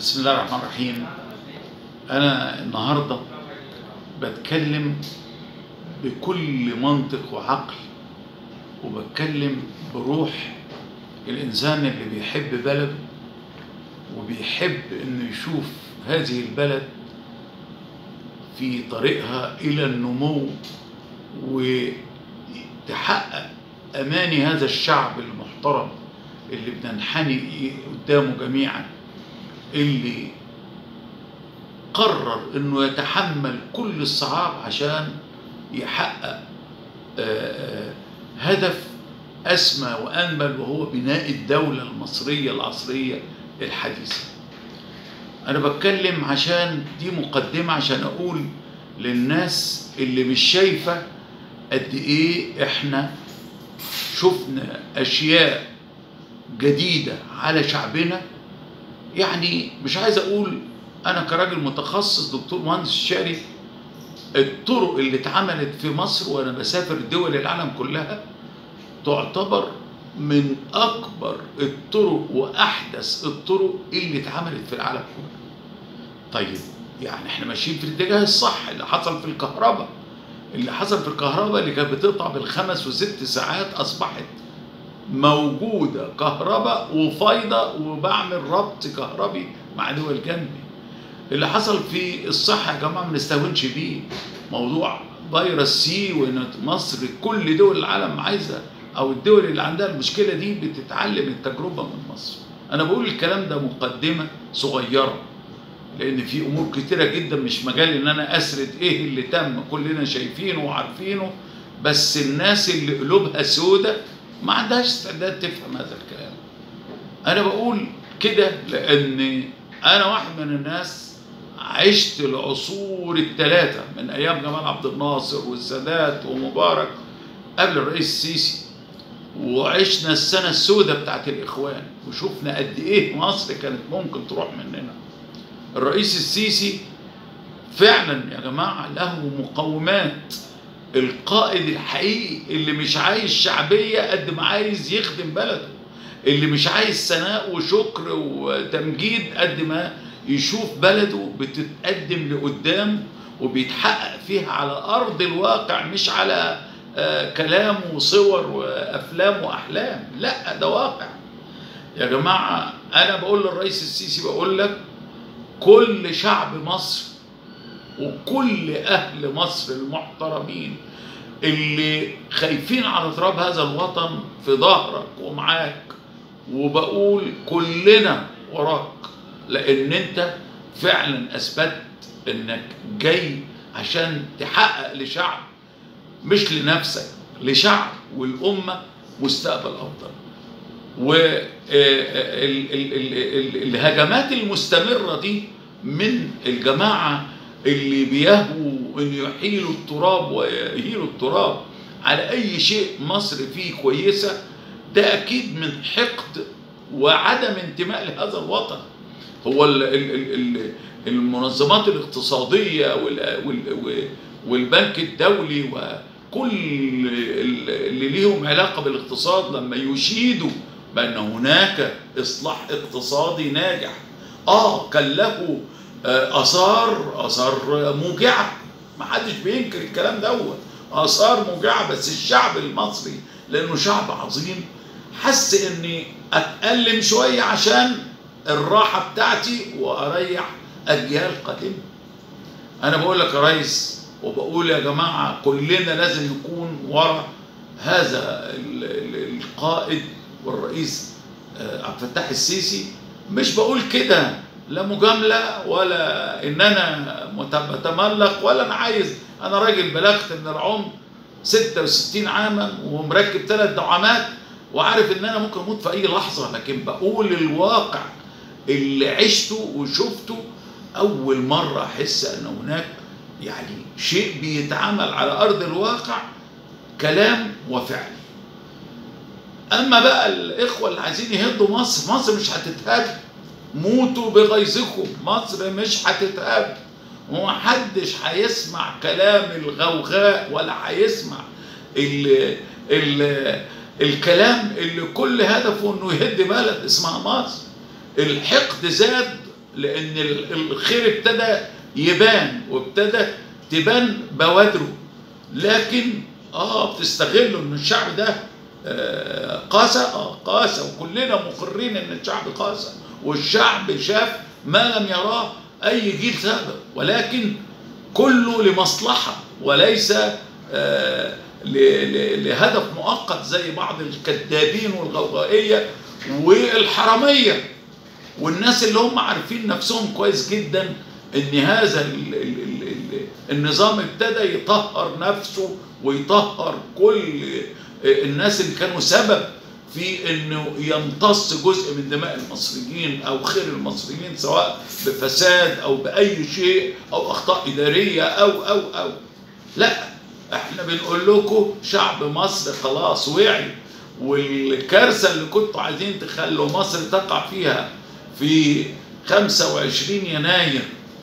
بسم الله الرحمن الرحيم أنا النهاردة بتكلم بكل منطق وعقل وبتكلم بروح الإنسان اللي بيحب بلده وبيحب إنه يشوف هذه البلد في طريقها إلى النمو وتحقق أماني هذا الشعب المحترم اللي بننحني قدامه جميعا اللي قرر انه يتحمل كل الصعاب عشان يحقق هدف اسمى وانبل وهو بناء الدوله المصريه العصريه الحديثه. انا بتكلم عشان دي مقدمه عشان اقول للناس اللي مش شايفه قد ايه احنا شفنا اشياء جديده على شعبنا يعني مش عايز اقول انا كراجل متخصص دكتور مهندس شاري الطرق اللي اتعملت في مصر وانا بسافر دول العالم كلها تعتبر من اكبر الطرق واحدث الطرق اللي اتعملت في العالم كله طيب يعني احنا ماشيين في الاتجاه الصح اللي حصل في الكهرباء اللي حصل في الكهرباء اللي كانت بتقطع بالخمس وست ساعات اصبحت موجودة كهرباء وفايضة وبعمل ربط كهربي مع دول جنبي اللي حصل في الصحة يا جماعة ما نستهونش بيه موضوع فيروس سي وان مصر كل دول العالم عايزة او الدول اللي عندها المشكلة دي بتتعلم التجربة من مصر انا بقول الكلام ده مقدمة صغيرة لان في امور كتيرة جدا مش مجال ان انا اسرد ايه اللي تم كلنا شايفينه وعارفينه بس الناس اللي قلوبها سودة ما عندهاش استعداد تفهم هذا الكلام انا بقول كده لان انا واحد من الناس عشت العصور الثلاثة من ايام جمال عبد الناصر والسادات ومبارك قبل الرئيس السيسي وعشنا السنة السوداء بتاعت الإخوان وشفنا قد إيه مصر كانت ممكن تروح مننا الرئيس السيسي فعلا يا جماعة له مقومات القائد الحقيقي اللي مش عايز شعبية قد ما عايز يخدم بلده اللي مش عايز ثناء وشكر وتمجيد قد ما يشوف بلده بتتقدم لقدام وبيتحقق فيها على أرض الواقع مش على كلام وصور وأفلام وأحلام لا ده واقع يا جماعة أنا بقول للرئيس السيسي بقول لك كل شعب مصر وكل أهل مصر المحترمين اللي خايفين على تراب هذا الوطن في ظهرك ومعاك وبقول كلنا وراك لأن أنت فعلا أثبت إنك جاي عشان تحقق لشعب مش لنفسك لشعب والأمة مستقبل أفضل والهجمات المستمرة دي من الجماعة اللي بيهووا ان يحيلوا التراب ويهيلوا التراب على اي شيء مصر فيه كويسه ده اكيد من حقد وعدم انتماء لهذا الوطن هو ال ال ال المنظمات الاقتصاديه والبنك الدولي وكل اللي ليهم علاقه بالاقتصاد لما يشيدوا بان هناك اصلاح اقتصادي ناجح اه كان له اثار اثار موجعه ما حدش بينكر الكلام دوت اثار موجعه بس الشعب المصري لانه شعب عظيم حس اني اتالم شويه عشان الراحه بتاعتي واريح اجيال قادمه انا بقول لك يا ريس وبقول يا جماعه كلنا لازم نكون ورا هذا القائد والرئيس عبد الفتاح السيسي مش بقول كده لا مجاملة ولا إن أنا بتملق ولا أنا عايز أنا راجل بلغت من العمر 66 عاما ومركب ثلاث دعامات وعارف إن أنا ممكن أموت في أي لحظة لكن بقول الواقع اللي عشته وشفته أول مرة أحس أن هناك يعني شيء بيتعمل على أرض الواقع كلام وفعل أما بقى الإخوة اللي عايزين يهدوا مصر مصر مش هتتهد موتوا بغيظكم مصر مش هتتهد ومحدش هيسمع كلام الغوغاء ولا هيسمع ال ال الكلام اللي كل هدفه انه يهد بلد اسمها مصر الحقد زاد لان ال- الخير ابتدى يبان وابتدى تبان بوادره لكن اه بتستغلوا ان الشعب ده آه، قاسى اه قاسى وكلنا مقرين ان الشعب قاسى والشعب شاف ما لم يراه اي جيل سابق ولكن كله لمصلحه وليس آه، ل- ل- لهدف مؤقت زي بعض الكذابين والغوغائيه والحراميه والناس اللي هم عارفين نفسهم كويس جدا ان هذا ال ال ال ال النظام ابتدى يطهر نفسه ويطهر كل الناس اللي كانوا سبب في انه يمتص جزء من دماء المصريين او خير المصريين سواء بفساد او باي شيء او اخطاء اداريه او او او لا احنا بنقول لكم شعب مصر خلاص وعي والكارثه اللي كنتوا عايزين تخلوا مصر تقع فيها في 25 يناير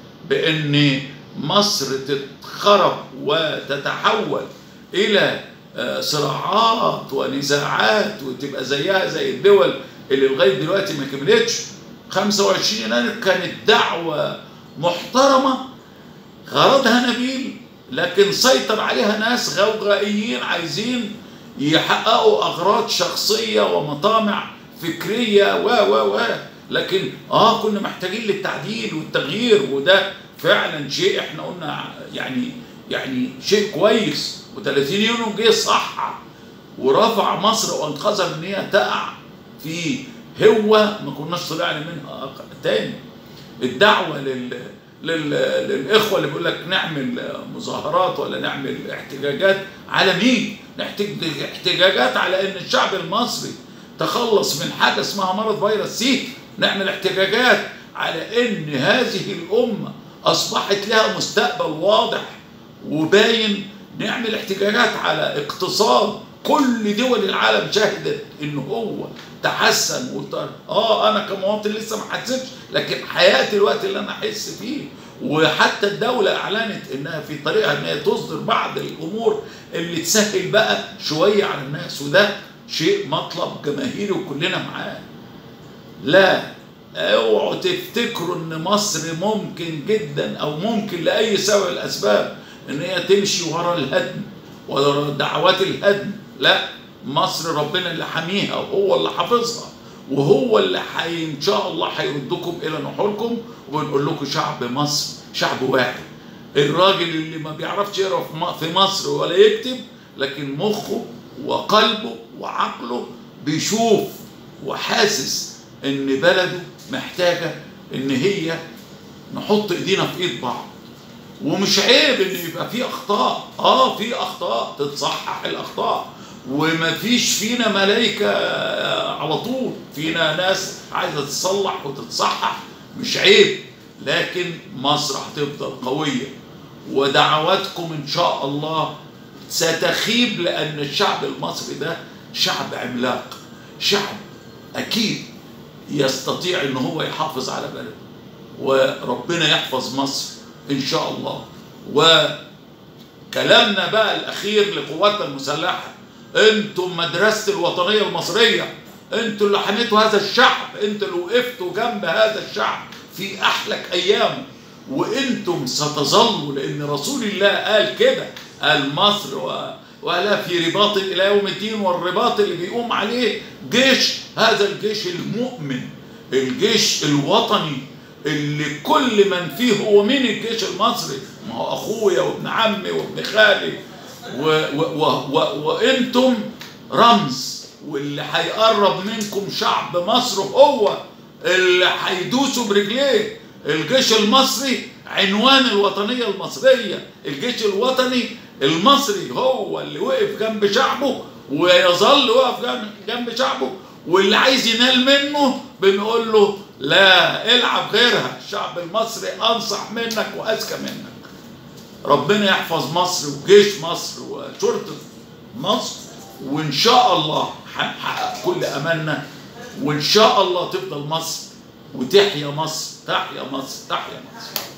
بان مصر تتخرب وتتحول الى آه، صراعات ونزاعات وتبقى زيها زي الدول اللي لغايه دلوقتي ما كملتش 25 يناير كانت دعوه محترمه غرضها نبيل لكن سيطر عليها ناس غوغائيين عايزين يحققوا اغراض شخصيه ومطامع فكريه و و و لكن اه كنا محتاجين للتعديل والتغيير وده فعلا شيء احنا قلنا يعني يعني شيء كويس و30 يونيو جه صح ورفع مصر وانقذها من ان هي تقع في هوه ما كناش طلعنا منها أق- تاني الدعوه لل لل... للاخوه اللي بيقول لك نعمل مظاهرات ولا نعمل احتجاجات على مين؟ نحتاج احتجاجات على ان الشعب المصري تخلص من حاجه اسمها مرض فيروس سي نعمل احتجاجات على ان هذه الامه اصبحت لها مستقبل واضح وباين نعمل احتجاجات على اقتصاد كل دول العالم شهدت ان هو تحسن وط... اه انا كمواطن لسه ما حسيتش لكن حياتي الوقت اللي انا احس فيه وحتى الدولة أعلنت إنها في طريقها إن هي تصدر بعض الأمور اللي تسهل بقى شوية على الناس وده شيء مطلب جماهيري وكلنا معاه. لا اوعوا تفتكروا ان مصر ممكن جدا او ممكن لاي سبب من الاسباب ان هي تمشي ورا الهدم ورا دعوات الهدم لا مصر ربنا اللي حاميها وهو اللي حافظها وهو اللي حي ان شاء الله هيردكم الى نحوركم وبنقول لكم شعب مصر شعب واحد الراجل اللي ما بيعرفش يقرا في م- في مصر ولا يكتب لكن مخه وقلبه وعقله بيشوف وحاسس ان بلده محتاجه ان هي نحط ايدينا في ايد بعض ومش عيب ان يبقى في اخطاء اه في اخطاء تتصحح الاخطاء ومفيش فينا ملائكه على طول فينا ناس عايزه تصلح وتتصحح مش عيب لكن مصر هتفضل قويه ودعواتكم ان شاء الله ستخيب لان الشعب المصري ده شعب عملاق شعب اكيد يستطيع ان هو يحافظ على بلده وربنا يحفظ مصر ان شاء الله وكلامنا بقى الاخير لقواتنا المسلحه انتم مدرسه الوطنيه المصريه انتوا اللي حميتوا هذا الشعب انتوا اللي وقفتوا جنب هذا الشعب في احلك ايامه وانتم ستظلوا لان رسول الله قال كده قال مصر و... ولا في رباط الى يوم الدين والرباط اللي بيقوم عليه جيش هذا الجيش المؤمن الجيش الوطني اللي كل من فيه هو مين الجيش المصري ما هو اخويا وابن عمي وابن خالي و و و و وانتم رمز واللي هيقرب منكم شعب مصر هو اللي هيدوسوا برجليه الجيش المصري عنوان الوطنية المصرية الجيش الوطني المصري هو اللي وقف جنب شعبه ويظل واقف جنب- جنب شعبه واللي عايز ينال منه بنقول له لا العب غيرها الشعب المصري انصح منك واذكى منك ربنا يحفظ مصر وجيش مصر وشرطة مصر وإن شاء الله هنحقق كل أملنا وإن شاء الله تفضل مصر وتحيا مصر تحيا مصر تحيا مصر